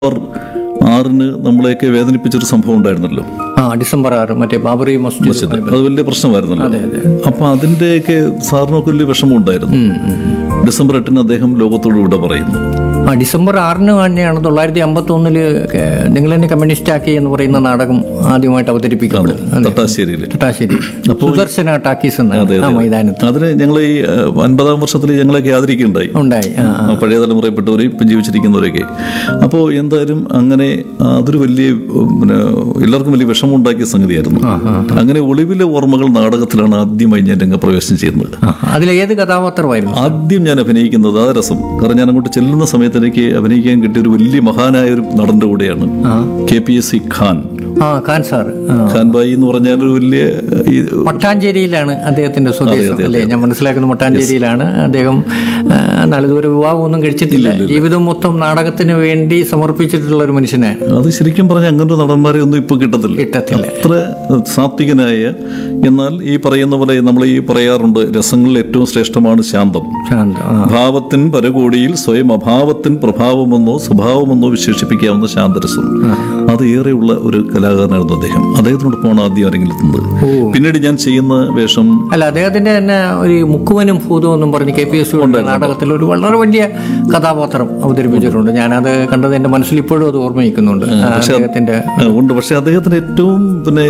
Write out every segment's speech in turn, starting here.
ആറിന് നമ്മളെയൊക്കെ വേദനിപ്പിച്ചൊരു സംഭവം ഉണ്ടായിരുന്നല്ലോ ആ ഡിസംബർ ആറ് മറ്റേ ബാബറി മസ്ജിദ് അത് വലിയ പ്രശ്നമായിരുന്നല്ലോ അപ്പൊ അതിന്റെയൊക്കെ സാറിനൊക്കെ വലിയ വിഷമം ഉണ്ടായിരുന്നു ഡിസംബർ എട്ടിന് അദ്ദേഹം ലോകത്തോട് വിട പറയുന്നു ആ ഡിസംബർ ആറിന് തന്നെയാണ് തൊള്ളായിരത്തി അമ്പത്തി ഒന്നില് നിങ്ങൾ തന്നെ കമ്മ്യൂണിസ്റ്റ് ആക്കി എന്ന് പറയുന്ന നാടകം ആദ്യമായിട്ട് അവതരിപ്പിക്കപ്പെടുന്നത് അതെ. തട്ടാശ്ശേരിയിൽ തട്ടാശ്ശേരി സുദർശന ടാക്കീസ് എന്നാണ് ആ മൈതാനത്ത് അതിന് ഞങ്ങൾ ഈ ഏഹ്, അൻപതാം വർഷത്തിൽ ഞങ്ങളൊക്കെ ആദരിക്കുകയുണ്ടായി ഉണ്ടായി ആ ആ, പഴയ തലമുറയിൽപ്പെട്ടവരെയും ഇപ്പം ജീവിച്ചിരിക്കുന്നവരൊക്കെ അപ്പോൾ എന്തായാലും അങ്ങനെ ആ, അതൊരു വലിയ ഉം, പിന്നെ എല്ലാവർക്കും വലിയ വിഷമമുണ്ടാക്കിയ സംഗതിയായിരുന്നു അങ്ങനെ ഒളിവിലെ ഓർമ്മകൾ നാടകത്തിലാണ് ആദ്യമായി ഞാൻ രംഗപ്രവേശനം ചെയ്യുന്നത് ആ, അതിലേത് കഥാപാത്രമായിരുന്നു ആദ്യം ഞാൻ അഭിനയിക്കുന്നത് ആ രസം കാരണം ഞാൻ അങ്ങോട്ട് ചെല്ലുന്ന സമയത്ത് എനിക്ക് അഭിനയിക്കാൻ കിട്ടിയ ഒരു വലിയ മഹാനായ ഒരു നടന്റെ കൂടെയാണ് ആ. K P S C Khan ആ ഖാൻ സാർ ആ. ഖാൻ ബായി എന്ന് പറഞ്ഞാൽ ഒരു വലിയ ഈ മട്ടാഞ്ചേരിയിലാണ് അദ്ദേഹത്തിന്റെ സ്വദേശം അല്ലേ ഞാൻ മനസ്സിലാക്കുന്ന മട്ടാഞ്ചേരിയിലാണ് അദ്ദേഹം ആ, നാളിതുവരെ വിവാഹമൊന്നും കഴിച്ചിട്ടില്ല ജീവിതം മൊത്തം നാടകത്തിന് വേണ്ടി സമർപ്പിച്ചിട്ടുള്ള ഒരു മനുഷ്യനാണ് അത് ശരിക്കും പറഞ്ഞാൽ അങ്ങനത്തെ നടന്മാരെ ഒന്നും ഇപ്പൊ കിട്ടത്തില്ല കിട്ടത്തില്ല അത്ര സാത്വികനായ എന്നാൽ ഈ പറയുന്ന പോലെ നമ്മൾ ഈ പറയാറുണ്ട് രസങ്ങളിൽ ഏറ്റവും ശ്രേഷ്ഠമാണ് ശാന്തം ശാന്തം ആ. ഭാവത്തിൻ പരകോടിയിൽ സ്വയം അഭാവത്തിൻ പ്രഭാവമെന്നോ സ്വഭാവമെന്നോ വിശേഷിപ്പിക്കാവുന്ന ശാന്തരസം അത് ഏറെയുള്ള ഒരു കലാകാരനായിരുന്നു അദ്ദേഹം അദ്ദേഹത്തിനോടൊപ്പമാണ് ആദ്യം ആരെങ്കിലും എത്തുന്നത് പിന്നീട് ഞാൻ ചെയ്യുന്ന വേഷം അല്ല അദ്ദേഹത്തിന്റെ തന്നെ ഒരു മുക്കുവനും ഭൂതവും എന്നും പറഞ്ഞ് കെ പി എസ് നാടകത്തിൽ ഒരു വളരെ വലിയ കഥാപാത്രം അവതരിപ്പിച്ചിട്ടുണ്ട് ഞാനത് കണ്ടത് എന്റെ മനസ്സിൽ ഇപ്പോഴും അത് ഓർമ്മയിക്കുന്നുണ്ട് ആ, അദ്ദേഹത്തിന്റെ ആ, ഉണ്ട് പക്ഷെ അദ്ദേഹത്തിന് ഏറ്റവും പിന്നെ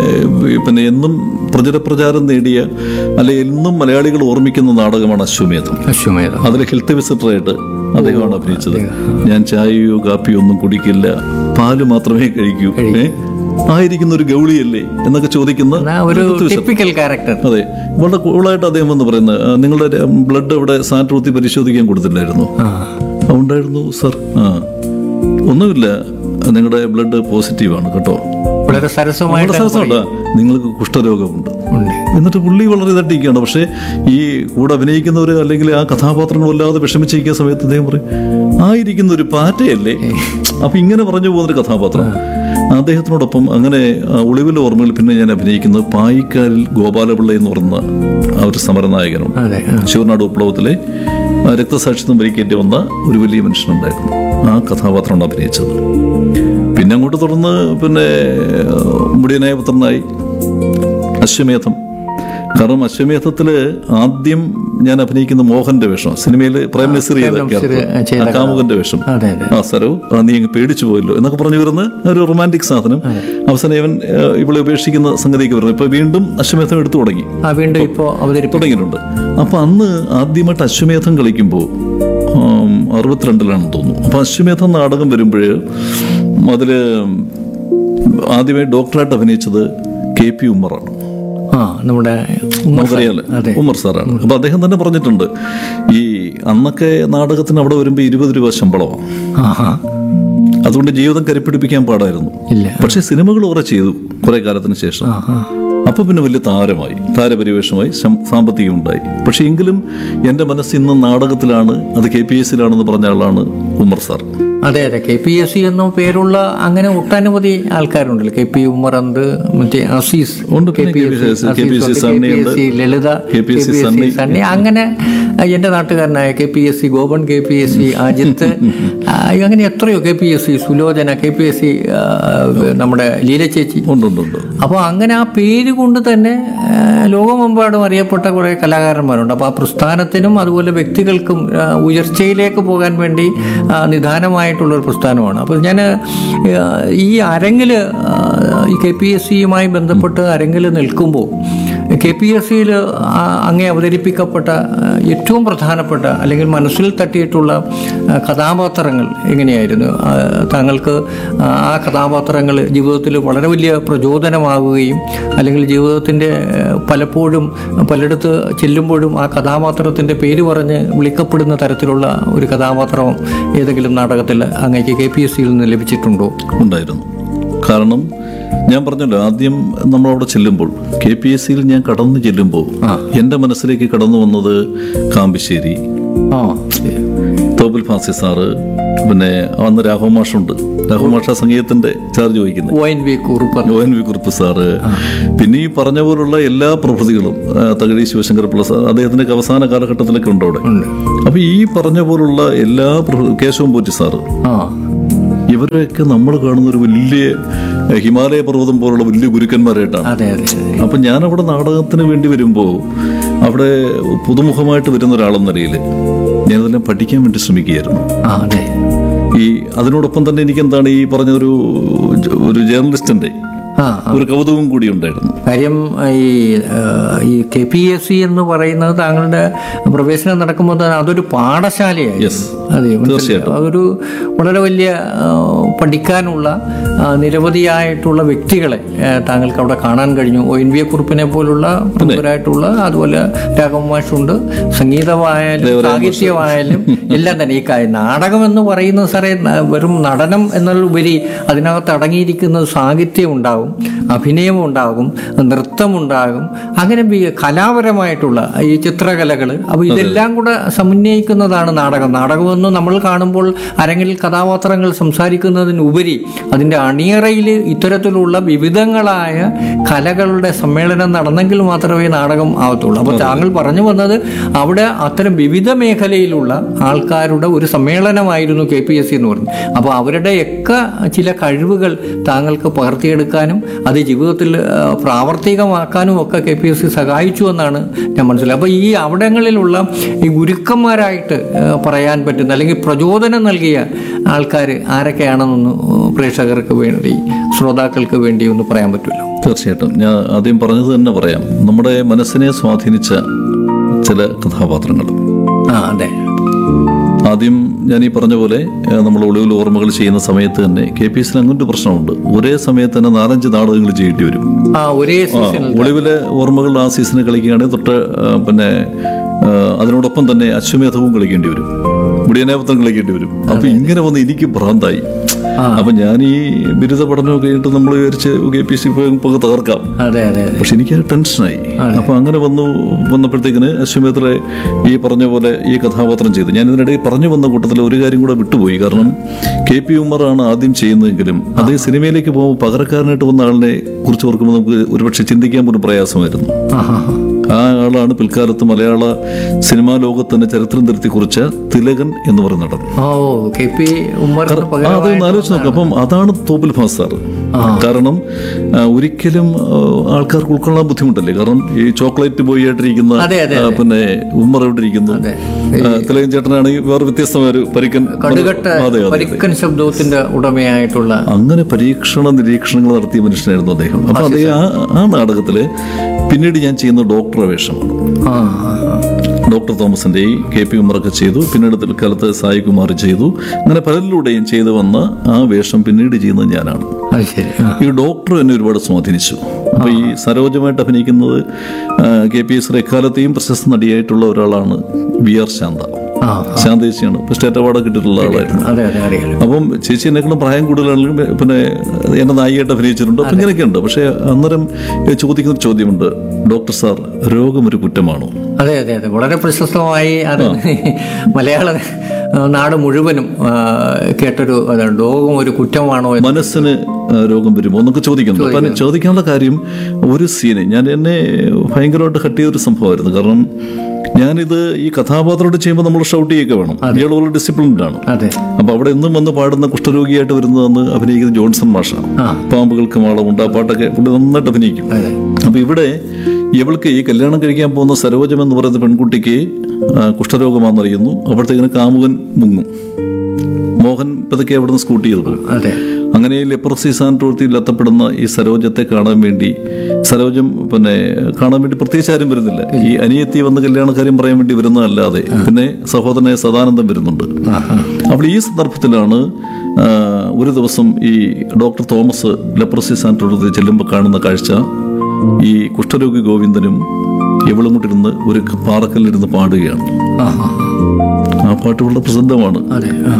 ഏ, പിന്നെ എന്നും പ്രചരപ്രചാരം നേടിയ അല്ലെ എന്നും മലയാളികൾ ഓർമ്മിക്കുന്ന നാടകമാണ് അശ്വമേധം അശ്വമേധം അതിൽ ഹെൽത്ത് വിസിറ്ററായിട്ട് അദ്ദേഹമാണ് അഭിനയിച്ചത് ഞാൻ ചായയോ കാപ്പിയോ ഒന്നും കുടിക്കില്ല പാല് മാത്രമേ കഴിക്കൂ ഏ? ആയിരിക്കുന്ന ഒരു ഗൗളിയല്ലേ എന്നൊക്കെ ചോദിക്കുന്ന ആ, ഒരു ടിപ്പിക്കൽ ക്യാരക്ടർ അതെ വളരെ കൂളായിട്ട് അദ്ദേഹം വന്ന് പറയുന്നത് "ആ, നിങ്ങളുടെ ബ്ലഡ് ഇവിടെ സാൻട്രൂത്തി പരിശോധിക്കാൻ കൊടുത്തില്ലായിരുന്നു ആ "ആ, ഉണ്ടായിരുന്നു സർ ആ ഒന്നുമില്ല നിങ്ങളുടെ ബ്ലഡ് പോസിറ്റീവാണ് കേട്ടോ വളരെ സരസമായിട്ട് വളരെ സരസമുണ്ടാ നിങ്ങൾക്ക് കുഷ്ഠരോഗമുണ്ട് ഉണ്ട് എന്നിട്ട് പുള്ളി വളരെ തട്ടിക്കുകയാണ് പക്ഷേ ഈ കൂടെ അഭിനയിക്കുന്നവർ അല്ലെങ്കിൽ ആ കഥാപാത്രങ്ങൾ വല്ലാതെ വിഷമിച്ചിരിക്കുന്ന സമയത്ത് അദ്ദേഹം പറയും ആയിരിക്കുന്ന ഒരു പാറ്റയല്ലേ അപ്പൊ ഇങ്ങനെ പറഞ്ഞു പോകുന്നൊരു കഥാപാത്രം അദ്ദേഹത്തിനോടൊപ്പം അങ്ങനെ ആ, ഒളിവിലെ ഓർമ്മയിൽ പിന്നെ ഞാൻ അഭിനയിക്കുന്നത് പായിക്കാരിൽ ഗോപാലപിള്ള എന്ന് പറയുന്ന ആ ഒരു സമരനായകനാണ് അതെ ആ. ശിവനാട് വിപ്ലവത്തിലെ ആ, രക്തസാക്ഷിത്വം വരിക്കേണ്ടി വന്ന ഒരു വലിയ മനുഷ്യനുണ്ടായിരുന്നു ആ കഥാപാത്രമാണ് അഭിനയിച്ചത് പിന്നെ അങ്ങോട്ട് തുടർന്ന് പിന്നെ ആ, മുടിയനായ പുത്രനായി അശ്വമേധം കാരണം അശ്വമേധത്തില് ആദ്യം ഞാൻ അഭിനയിക്കുന്ന മോഹന്റെ വേഷം സിനിമയിൽ പ്രേം നസീർ ചെയ്ത നസീർ character. ചെയ്ത ആ കാമുകന്റെ വേഷം അതെ അതെ ആ സ്ഥലവും ആ നീ അങ്ങ് പേടിച്ചു പോയല്ലോ എന്നൊക്കെ പറഞ്ഞു വരുന്ന ഒരു റൊമാൻറ്റിക് സാധനം അവസാനം ഇവൻ ആ, ഇവളെ ഉപേക്ഷിക്കുന്ന സംഗതിയൊക്കെ വരുന്നു ഇപ്പൊ വീണ്ടും അശ്വമേധം എടുത്തു തുടങ്ങി ആ വീണ്ടും ഇപ്പോ അവതരിപ്പിക്കും തുടങ്ങിയിട്ടുണ്ട് അപ്പൊ അന്ന് ആദ്യമായിട്ട് അശ്വമേധം കളിക്കുമ്പോൾ അറുപത്തിരണ്ടിലാണെന്ന് തോന്നുന്നു അപ്പൊ അശ്വമേധം നാടകം വരുമ്പോൾ അതില് ആദ്യമേ ഡോക്ടറായിട്ട് അഭിനയിച്ചത് കെ പി ഉമ്മറാണ് ആ നമ്മുടെ ഉമ്മർ സാർ. നമുക്കറിയാലോ അതെ ഉമ്മർ സാറാണ് അപ്പൊ അദ്ദേഹം തന്നെ പറഞ്ഞിട്ടുണ്ട് ഈ അന്നൊക്കെ നാടകത്തിന് അവിടെ വരുമ്പോൾ ഇരുപത് രൂപ ശമ്പളമാണ് ആഹാ അതുകൊണ്ട് ജീവിതം കരിപ്പിടിപ്പിക്കാൻ പാടായിരുന്നു ഇല്ല പക്ഷെ സിനിമകൾ കുറെ ചെയ്തു കുറെ കാലത്തിന് ശേഷം ആഹാ അപ്പൊ പിന്നെ വലിയ താരമായി താരപരിവേഷമായി സം- സാമ്പത്തികം ഉണ്ടായി പക്ഷെ എങ്കിലും എൻ്റെ മനസ്സ് ഇന്ന് നാടകത്തിലാണ് അത് കെ പി എസ് സിയിലാണെന്ന് പറഞ്ഞ ആളാണ് ഉമർ സാർ അതെ അതെ കെ പി എസ് സി എന്ന പേരുള്ള അങ്ങനെ ഒട്ടനവധി ആൾക്കാരുണ്ടല്ലോ കെ പി ഉമ്മർ ഉണ്ട് മറ്റേ അസീസ് ഉണ്ട്, കെ പിന്നെ P KPSC, S C KPSC Sunny ഉണ്ട്. Lalitha KPSC KPSC Sunny. സണ്ണി അങ്ങനെ ആ, എന്റെ നാട്ടുകാരനായ K P S C Gopan K P S C Ajith ആ, അങ്ങനെ എത്രയോ K P S C Sulochana K P S C നമ്മുടെ ലീല ചേച്ചി ഉണ്ട് ഉണ്ട് ഉണ്ട് അപ്പോൾ അങ്ങനെ ആ പേര് കൊണ്ട് തന്നെ ആ, ലോകമെമ്പാടും അറിയപ്പെട്ട കുറേ കലാകാരന്മാരുണ്ട് അപ്പോൾ ആ പ്രസ്ഥാനത്തിനും അതുപോലെ വ്യക്തികൾക്കും ആ, ഉയർച്ചയിലേക്ക് പോകാൻ വേണ്ടി ആ, നിദാനമായിട്ടുള്ള ഒരു പ്രസ്ഥാനമാണ് അപ്പോൾ ഞാൻ ഈ അരങ്ങിൽ ഈ കെ പി എസ് സിയുമായി ബന്ധപ്പെട്ട് അരങ്ങിൽ നിൽക്കുമ്പോൾ കെ പി എസ് സിയിൽ അങ്ങേ അവതരിപ്പിക്കപ്പെട്ട ആ, ഏറ്റവും പ്രധാനപ്പെട്ട അല്ലെങ്കിൽ മനസ്സിൽ തട്ടിയിട്ടുള്ള ആ, കഥാപാത്രങ്ങൾ എങ്ങനെയായിരുന്നു ആ, താങ്കൾക്ക് ആ, ആ കഥാപാത്രങ്ങൾ ജീവിതത്തിൽ വളരെ വലിയ പ്രചോദനമാകുകയും അല്ലെങ്കിൽ ജീവിതത്തിൻ്റെ പലപ്പോഴും പലയിടത്ത് ചെല്ലുമ്പോഴും ആ കഥാപാത്രത്തിൻ്റെ പേര് പറഞ്ഞ് വിളിക്കപ്പെടുന്ന തരത്തിലുള്ള ഒരു കഥാപാത്രം ഏതെങ്കിലും നാടകത്തിൽ അങ്ങേക്ക് കെ പി എസ് സിയിൽ നിന്ന് ലഭിച്ചിട്ടുണ്ടോ ഉണ്ടായിരുന്നു കാരണം ഞാൻ പറഞ്ഞല്ലോ ആദ്യം നമ്മളവിടെ ചെല്ലുമ്പോൾ കെ പി എസ് സിയിൽ ഞാൻ കടന്നു ചെല്ലുമ്പോൾ എൻ്റെ മനസ്സിലേക്ക് കടന്നു വന്നത് കാമ്പിശ്ശേരി ആ തോപ്പിൽ ഫാസി സാറ് പിന്നെ അന്ന് രാഘവ മാഷുണ്ട് രാഘവ മാഷ സംഗീതത്തിന്റെ ചാർജ് വഹിക്കുന്നത് O N V Kurup O N V Kurup sir പിന്നെ ഈ പറഞ്ഞ പോലുള്ള എല്ലാ പ്രഭൃതികളും ആ, തകഴി ശിവശങ്കർ പിള്ള സാർ അദ്ദേഹത്തിന്റെ അവസാന കാലഘട്ടത്തിലൊക്കെ ഉണ്ട് അവിടെ ഉണ്ട് അപ്പൊ ഈ പറഞ്ഞ പോലുള്ള എല്ലാ പ്രഭൃ- കേശവൻ പോറ്റി സാറ് ആ ഇവരെയൊക്കെ നമ്മൾ കാണുന്ന ഒരു വലിയ ഏഹ്, ഹിമാലയ പർവ്വതം പോലുള്ള വലിയ ഗുരുക്കന്മാരായിട്ടാണ് അതെ അതെ അപ്പം ഞാൻ അവിടെ നാടകത്തിന് വേണ്ടി വരുമ്പോൾ അവിടെ പുതുമുഖമായിട്ട് വരുന്ന ഒരാളെന്ന നിലയിൽ ഞാനതെല്ലാം പഠിക്കാൻ വേണ്ടി ശ്രമിക്കുകയായിരുന്നു ആ അതെ ഈ അതിനോടൊപ്പം തന്നെ എനിക്ക് എന്താണ് ഈ പറഞ്ഞ ഒരു ഒരു ജേർണലിസ്റ്റിന്റെ ആ ഒരു കൗതുകം കൂടി ഉണ്ടായിരുന്നു കാര്യം ഈ ആ, ഈ കെ പി എസ് സി എന്ന് പറയുന്നത് താങ്കളുടെ പ്രവേശനം നടക്കുമ്പോൾ തന്നെ അതൊരു പാഠശാലയായി യെസ് അതെ മനസ്സിലായി. തീർച്ചയായിട്ടും. അതൊരു വളരെ വലിയ ആ, പഠിക്കാനുള്ള ആ, നിരവധിയായിട്ടുള്ള വ്യക്തികളെ ആ, താങ്കൾക്ക് അവിടെ കാണാൻ കഴിഞ്ഞു ഒ എൻ വി എ കുറുപ്പിനെ പോലുള്ള പ്രമുഖരായിട്ടുള്ള അതുപോലെ രാഘവ മാഷുണ്ട് സംഗീതമായാലും സാഹിത്യമായാലും എല്ലാം തന്നെ ഈ കാര്യം നാടകം എന്ന് പറയുന്നത് സാറേ ന- വെറും നടനം എന്നതിലുപരി അതിനകത്ത് അടങ്ങിയിരിക്കുന്നത് സാഹിത്യം ഉണ്ടാകും അഭിനയം ഉണ്ടാകും നൃത്തമുണ്ടാകും അങ്ങനെ വി- കലാപരമായിട്ടുള്ള ഈ ചിത്രകലകൾ അപ്പോൾ ഇതെല്ലാം കൂടെ സമന്വയിക്കുന്നതാണ് നാടകം നാടകമെന്ന് നമ്മൾ കാണുമ്പോൾ അരങ്ങിൽ കഥാപാത്രങ്ങൾ സംസാരിക്കുന്നതിനുപരി അതിൻ്റെ അണിയറയിൽ ഇത്തരത്തിലുള്ള വിവിധങ്ങളായ കലകളുടെ സമ്മേളനം നടന്നെങ്കിൽ മാത്രമേ നാടകം ആവത്തുള്ളൂ അപ്പോൾ താങ്കൾ പറഞ്ഞു വന്നത് അവിടെ അത്തരം വിവിധ മേഖലയിലുള്ള ആൾക്കാരുടെ ഒരു സമ്മേളനമായിരുന്നു കെ പി എസ് സി എന്ന് പറഞ്ഞു അപ്പോൾ അവരുടെയൊക്കെ ചില കഴിവുകൾ താങ്കൾക്ക് പകർത്തിയെടുക്കാനും അത് ജീവിതത്തിൽ ആ, പ്രാവർത്തികമാക്കാനും ഒക്കെ കെ പി എസ് സി സഹായിച്ചു എന്നാണ് ഞാൻ മനസ്സിലായത് അപ്പോൾ ഈ അവിടങ്ങളിലുള്ള ഈ ഗുരുക്കന്മാരായിട്ട് ആ, പറയാൻ പറ്റുന്ന അല്ലെങ്കിൽ പ്രചോദനം നൽകിയ ആൾക്കാർ ആരൊക്കെയാണെന്നൊന്ന് പ്രേക്ഷകർക്ക് വേണ്ടി ശ്രോതാക്കൾക്ക് വേണ്ടി ഒന്ന് പറയാൻ പറ്റുമല്ലോ തീർച്ചയായിട്ടും ഞാൻ ആദ്യം പറഞ്ഞത് തന്നെ പറയാം നമ്മുടെ മനസ്സിനെ സ്വാധീനിച്ച ചില കഥാപാത്രങ്ങൾ ആ അതെ ആദ്യം ഞാൻ ഈ പറഞ്ഞ പോലെ ഏഹ്, നമ്മൾ ഒളിവിൽ ഓർമ്മകൾ ചെയ്യുന്ന സമയത്ത് തന്നെ കെ പി എസിന് അങ്ങനൊരു പ്രശ്നമുണ്ട് ഒരേ സമയത്ത് തന്നെ നാലഞ്ച് നാടകങ്ങൾ ചെയ്യേണ്ടി വരും ആ ഒരേ സീസണിൽ ഒളിവിലെ ഓർമ്മകൾ ആ സീസണിൽ കളിക്കുകയാണെങ്കിൽ തൊട്ട് ആ, പിന്നെ ആ, അതിനോടൊപ്പം തന്നെ അശ്വമേധവും കളിക്കേണ്ടി വരും മുടിയനാപത്രം കളിക്കേണ്ടി വരും അപ്പൊ ഇങ്ങനെ വന്ന് എനിക്ക് ഭ്രാന്തായി അപ്പൊ ഞാൻ ഈ ബിരുദ പഠനമൊക്കെ കഴിഞ്ഞിട്ട് നമ്മൾ വിചാരിച്ച് കെ പി സി ഇപ്പോൾ തകർക്കാം അതെ അതെ അതെ പക്ഷെ എനിക്ക് ടെൻഷനായി അപ്പൊ അങ്ങനെ വന്നു വന്നപ്പോഴത്തേക്കിന് അശ്വമേധത്തിലെ ഈ പറഞ്ഞ പോലെ ഈ കഥാപാത്രം ചെയ്തു ഞാൻ ഇതിനിടയിൽ പറഞ്ഞു വന്ന കൂട്ടത്തിൽ ഒരു കാര്യം കൂടെ വിട്ടുപോയി കാരണം കെ പി ഉമ്മറാണ് ആദ്യം ചെയ്യുന്നതെങ്കിലും അതേ സിനിമയിലേക്ക് പോകുമ്പോൾ പകരക്കാരനായിട്ട് വന്ന ആളിനെ കുറിച്ച് ഓർക്കുമ്പോൾ നമുക്ക് ഒരുപക്ഷെ ചിന്തിക്കാൻ പോലും പ്രയാസമായിരുന്നു ആ ആ ആ. ആ ആളാണ് പിൽക്കാലത്ത് മലയാള സിനിമാ ലോകത്തിന്റെ ചരിത്രം തിരുത്തി കുറിച്ച തിലകൻ എന്ന് പറയുന്ന നടൻ ഓ കെ പി ഉമ്മറിന് ആ, അത് പകരമായി ഒന്ന് ആലോചിച്ച് നോക്കാം അപ്പം അതാണ് തോപ്പിൽ ഫാസ് സാർ കാരണം ആ, ഒരിക്കലും ആ, ആൾക്കാർക്ക് ഉൾക്കൊള്ളാൻ ബുദ്ധിമുട്ടല്ലേ കാരണം ഈ ചോക്ലേറ്റ് ബോയ് ആയിട്ടിരിക്കുന്ന അതെ, അതെ, ആ, പിന്നെ ഉമ്മർ എവിടെ ഇരിക്കുന്നു അതെ. ആ, തിലകൻ ചേട്ടനാണെങ്കിൽ വേറെ വ്യത്യസ്തമായ ഒരു പരിക്കൻ കടുകട്ട് അതെ അതെ അതെ പരിക്കൻ ശബ്ദത്തിന്റെ ഉടമയായിട്ടുള്ള അങ്ങനെ പരീക്ഷണ നിരീക്ഷണങ്ങൾ നടത്തിയ മനുഷ്യനായിരുന്നു അദ്ദേഹം അപ്പൊ അതേ ആ ആ നാടകത്തില് പിന്നീട് ഞാൻ ചെയ്യുന്ന ഡോക്ടർ വേഷമാണ് ആ ആ, ആ. ഡോക്ടർ തോമസിന്റെ ഈ കെ പി ഉമറൊക്കെ ചെയ്തു പിന്നീട് പിൽക്കാലത്ത് സായികുമാർ ചെയ്തു അങ്ങനെ പലരിലൂടെയും ചെയ്തു വന്ന ആ വേഷം പിന്നീട് ചെയ്യുന്നത് ഞാനാണ് അത് ശരി ആ. ഈ ഡോക്ടർ എന്നെ ഒരുപാട് സ്വാധീനിച്ചു അപ്പൊ ഈ സരോജമായിട്ട് അഭിനയിക്കുന്നത് കെ പി എസ് എക്കാലത്തെയും പ്രശസ്ത നടിയായിട്ടുള്ള ഒരാളാണ് വി ആർ ശാന്ത ആ ശാന്തേച്ചിയാണ് ഇപ്പൊ സ്റ്റേറ്റ് അവാർഡ് കിട്ടിയിട്ടുള്ള ആളായിരുന്നു അതെ അതെ അറിയാലോ അപ്പം ചേച്ചി എന്നെക്കാളും പ്രായം കൂടുതലാണെങ്കിലും പിന്നെ എന്നെ നായികയായിട്ട് അഭിനയിച്ചിട്ടുണ്ട് അപ്പം ഇങ്ങനെയൊക്കെ ഉണ്ട് പക്ഷേ അന്നേരം ചോദിക്കുന്ന ഒരു ചോദ്യമുണ്ട് ഡോക്ടർ സാർ രോഗം ഒരു കുറ്റമാണോ അതെ അതെ അതെ വളരെ പ്രശസ്തമായി അത് മലയാള ആ, നാട് മുഴുവനും ആ, കേട്ടൊരു അതാണ് ലോകം ഒരു കുറ്റമാണോ എന്ന് മനസ്സിന് ആ, രോഗം വരുമോ എന്നൊക്കെ ചോദിക്കുന്നു അപ്പം അതിന് ചോദിക്കാനുള്ള കാര്യം ഒരു സീന് ഞാൻ എന്നെ ഭയങ്കരമായിട്ട് ഹട്ട് ചെയ്തൊരു സംഭവമായിരുന്നു കാരണം ഞാനിത് ഈ കഥാപാത്രമായിട്ട് ചെയ്യുമ്പോൾ നമ്മൾ ഷൗട്ട് ചെയ്യുകയൊക്കെ വേണം ഇയാൾ വളരെ ഡിസിപ്ലിൻഡ് ആണ് അതെ അപ്പൊ അവിടെ എന്നും വന്ന് പാടുന്ന കുഷ്ഠരോഗിയായിട്ട് വരുന്നതെന്ന് അഭിനയിക്കുന്നത് ജോൺസൺ മാഷാണ് ആ. പാമ്പുകൾക്ക് മാളമുണ്ട് ആ പാട്ടൊക്കെ പുള്ളി നന്നായിട്ട് അഭിനയിക്കും അതെ അപ്പൊ ഇവിടെ ഇവൾക്ക് ഈ കല്യാണം കഴിക്കാൻ പോകുന്ന സരോജം എന്ന് പറയുന്ന പെൺകുട്ടിക്ക് ആ, കുഷ്ഠരോഗമാണെന്നറിയുന്നു അപ്പോഴത്തേക്കിന് കാമുകൻ മുങ്ങും മോഹൻ പതുക്കെ അവിടുന്ന് സ്കൂട്ടി ചെയ്തു പോകും അതെ അങ്ങനെ ഈ ലെപ്രസി സാൻറ്റോർത്തിയിൽ എത്തപ്പെടുന്ന ഈ സരോജത്തെ കാണാൻ വേണ്ടി സരോജം പിന്നെ കാണാൻ വേണ്ടി പ്രത്യേകിച്ച് ആരും വരുന്നില്ല ഈ അനിയത്തി വന്ന് കല്യാണക്കാര്യം പറയാൻ വേണ്ടി വരുന്നതല്ലാതെ പിന്നെ സഹോദരനെ സദാനന്ദം വരുന്നുണ്ട് അപ്പോൾ ഈ സന്ദർഭത്തിലാണ് ആ, ഒരു ദിവസം ഈ ഡോക്ടർ തോമസ് ലെപ്രസി സാൻറ്റോർത്തിൽ ചെല്ലുമ്പോൾ കാണുന്ന കാഴ്ച ഈ കുഷ്ഠരോഗി ഗോവിന്ദനും ഇവളും കൊണ്ടിരുന്ന് ഒരു പാറക്കല്ലിരുന്ന് പാടുകയാണ് ആ ആ ആ പാട്ട് വളരെ പ്രസിദ്ധമാണ് അതെ ആ